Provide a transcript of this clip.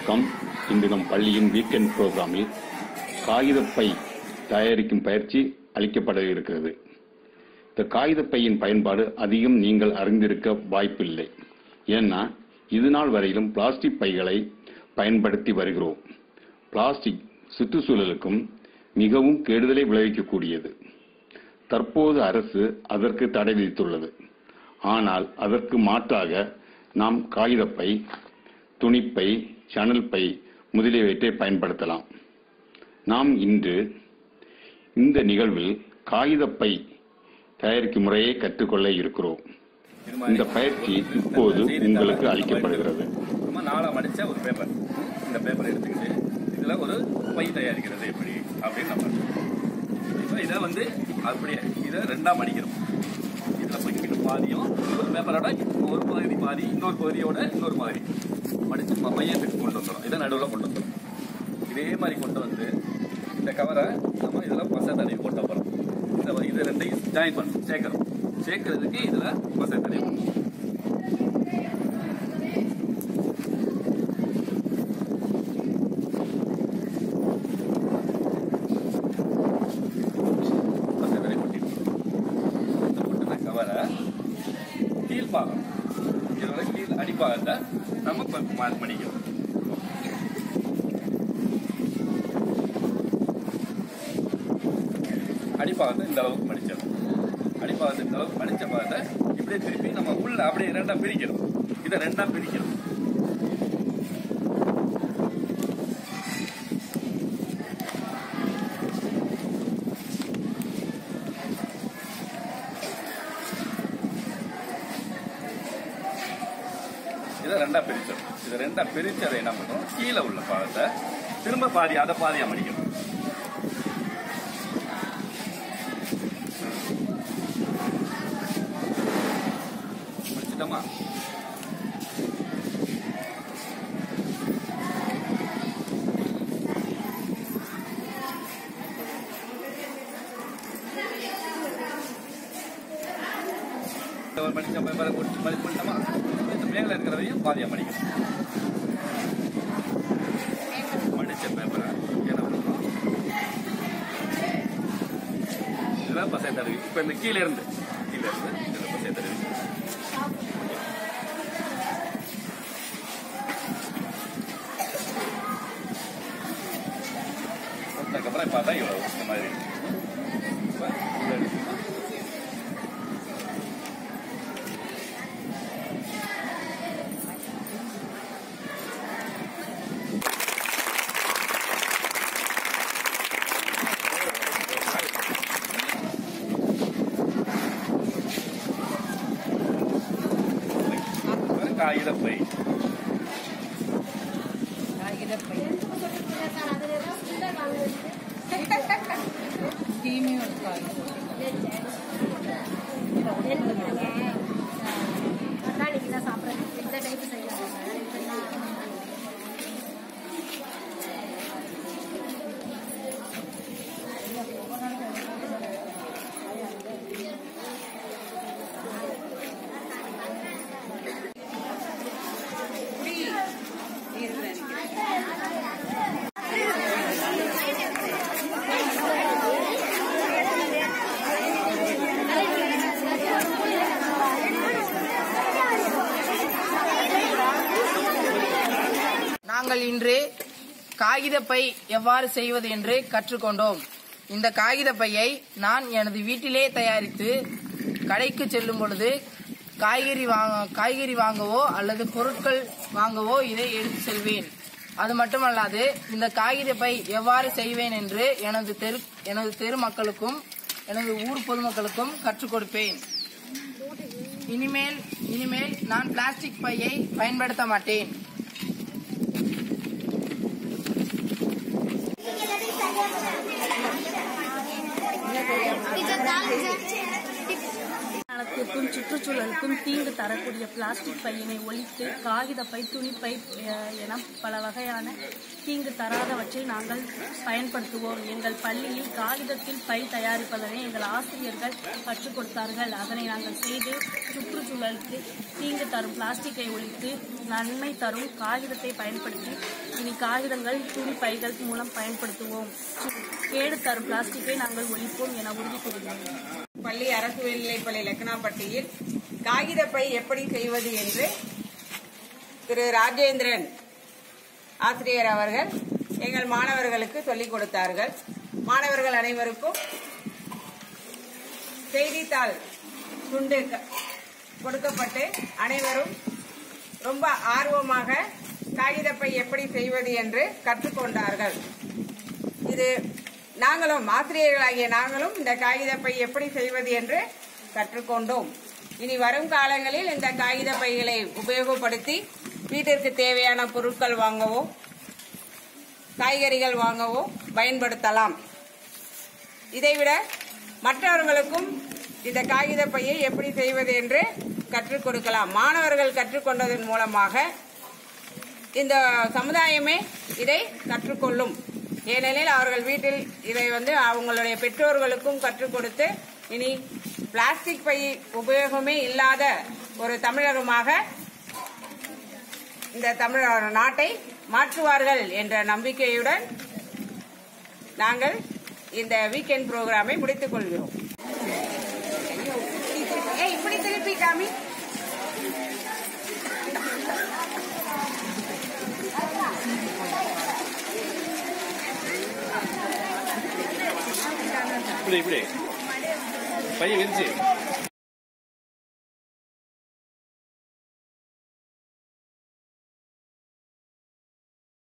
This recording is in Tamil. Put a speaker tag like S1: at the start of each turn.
S1: வணக்கம் இன்று நம் பள்ளியின் வீக்கெண்ட் புரோகிராமில் காகிதப்பை தயாரிக்கும் பயிற்சி அளிக்கப்பட இருக்கிறது இந்த காகிதப்பையின் பயன்பாடு அதிகம் நீங்கள் அறிந்திருக்க வாய்ப்பில்லை ஏன்னா இது நாள் வரையிலும் பிளாஸ்டிக் பைகளை பயன்படுத்தி வருகிறோம் பிளாஸ்டிக் சுற்றுச்சூழலுக்கும் மிகவும் கெடுதலை விளைவிக்கக்கூடியது தற்போது அரசு அதற்கு தடை விதித்துள்ளது ஆனால் அதற்கு மாற்றாக நாம் காகிதப்பை துணிப்பை சணல் பை முதலியவற்றை பயன்படுத்தலாம் நாம் இன்று இந்த நிகழ்வில் காகிதப்பை தயாரிக்கும் முறையை கற்றுக்கொள்ள இருக்கிறோம் இந்த பயிற்சி இப்போது உங்களுக்கு அளிக்கப்படுகிறது
S2: நம்ம நாளா மடிச்ச ஒரு பேப்பர் இந்த பேப்பர் எடுத்துக்கிட்டு இதுல ஒரு பை தயாரிக்கிறது எப்படி அப்படின்னு நம்ம இப்போ இதை வந்து அப்படியே இதை ரெண்டா மடிக்கிறோம் இதுல பங்கிட்டு பாதியும் ஒரு பேப்பரோட ஒரு பகுதி பாதி இன்னொரு பகுதியோட இன்னொரு மாதிரி மடிச்சு ம- மையத்துக்கு கொண்டு வந்துடும் இதை நடுவில் கொண்டு வந்துடும் இதே மாதிரி கொண்டு வந்து இந்த கவரை நம்ம இதுல பசை தடவி கொட்ட போறோம் இந்த இது ரெண்டையும் ஜாயின் பண்ணணும் சேர்க்கிறோம் சேர்க்கறதுக்கு இதுல பசை தடவி பண்ணணும் பக்கத்துல கொட்டிடணும். இந்த கொட்டின கவரை கீழ்பாகம் இதோட கீழ் அடிப்பாகத்தை நம்ம இப்ப மார்க் பண்ணிக்கிறோம் அடிப்பாகத்தை இந்த அளவுக்கு மடிச்சிடணும் அடிப்பாகத்தை இந்த அளவுக்கு மடிச்ச பாகத்தை இப்படியே திருப்பி நம்ம உள்ள அப்படியே ரெண்டா பிரிக்கிறோம் இதை ரெண்டா பிரிக்கிறோம் இதை ரெண்டா பிரிச்சிடும் இதை ரெண்டா பிரிச்சு அதை என்ன பண்றோம் கீழே உள்ள பாகத்தை திரும்ப பாதி அதை பாதியா மடிக்கணும் முடிச்சிட்டோமா ஒரு மடிச்ச பேப்பரை போட்டு மடிச்சு பண்ணிட்டோமா இந்த மேல இருக்கிறதையும் பாதியா மடிக்கணும் மடிச்ச பேப்பரை என்ன பண்ணுறோம் இதெல்லாம் பசை தடவி இப்போ இந்த கீழே இருந்து கீழே இருந்து இதில் பசை தடவி அதுக்கப்புறம் பார்த்தா இவ்வளோ இந்த மாதிரி இருக்கு. இப்ப இதை எடுத்துக்கலாம். ஒரு காகிதப்பை
S3: நாங்கள் இன்று காகிதப்பை எவ்வாறு செய்வது என்று கற்றுக்கொண்டோம் இந்த காகிதப்பையை நான் எனது வீட்டிலே தயாரித்து கடைக்கு செல்லும் பொழுது காய்கறி வாங்க காய்கறி வாங்கவோ அல்லது பொருட்கள் வாங்கவோ இதை எடுத்து செல்வேன் அது மட்டுமல்லாது இந்த காகிதப்பை எவ்வாறு செய்வேன் என்று எனது தெரு எனது தெரு மக்களுக்கும் எனது ஊர் பொதுமக்களுக்கும் கற்றுக் கொடுப்பேன் இனிமேல் இனிமேல் நான் பிளாஸ்டிக் பையை பயன்படுத்த மாட்டேன்
S4: நலத்திற்கும் சுற்றுச்சூழலுக்கும் தீங்கு தரக்கூடிய பிளாஸ்டிக் பையினை ஒழித்து காகித பை துணிப்பை அஹ், என பல வகையான தீங்கு தராதவற்றை நாங்கள் பயன்படுத்துவோம் எங்கள் பள்ளியில் காகிதத்தில் பை தயாரிப்பதனை எங்கள் ஆசிரியர்கள் கற்றுக் கொடுத்தார்கள் அதனை நாங்கள் செய்து சுற்றுச்சூழலுக்கு தீங்கு தரும் பிளாஸ்டிக்கை ஒழித்து நன்மை தரும் காகிதத்தை பயன்படுத்தி இனி காகிதங்கள் துணி பைகள் மூலம் பயன்படுத்துவோம் கேடு தரும் பிளாஸ்டிக்கை நாங்கள் ஒழிப்போம் என உறுதி கூறுகிறோம்
S5: பள்ளி அரசு மேல்நிலைப்பள்ளி லக்னாப்பட்டியில் காகித பை எப்படி செய்வது என்று திரு ராஜேந்திரன் ஆசிரியர் அவர்கள் எங்கள் மாணவர்களுக்கு சொல்லிக் கொடுத்தார்கள் மாணவர்கள் அனைவருக்கும் செய்தித்தாள் துண்டு க- கொடுக்கப்பட்டு அனைவரும் ரொம்ப ஆர்வமாக காகிதப்பை எப்படி செய்வது என்று கற்றுக்கொண்டார்கள் இது நாங்களும் ஆசிரியர்களாகிய நாங்களும் இந்த காகிதப்பை எப்படி செய்வது என்று கற்றுக்கொண்டோம் இனி வரும் காலங்களில் இந்த காகித பைகளை உபயோகப்படுத்தி வீட்டிற்கு தேவையான பொருட்கள் வாங்கவோ காய்கறிகள் வாங்கவோ பயன்படுத்தலாம் இதைவிட மற்றவர்களுக்கும் இந்த காகித பையை எப்படி செய்வது என்று கற்றுக் கொடுக்கலாம் மாணவர்கள் கற்றுக்கொண்டதன் மூலமாக இந்த சமுதாயமே இதை கற்றுக்கொள்ளும் ஏனெனில் அவர்கள் வீட்டில் இதை வந்து அவங்களுடைய பெற்றோர்களுக்கும் கற்றுக் கொடுத்து இனி பிளாஸ்டிக் பை உபயோகமே இல்லாத ஒரு தமிழகமாக இந்த தமிழ் நாட்டை மாற்றுவார்கள் என்ற நம்பிக்கையுடன் நாங்கள் இந்த வீக்கெண்ட் ப்ரோக்ராமை முடித்துக் கொள்கிறோம் ஏய், இப்படி திருப்பி காமி
S2: இப்படி இப்படி பையன் விரிச்சு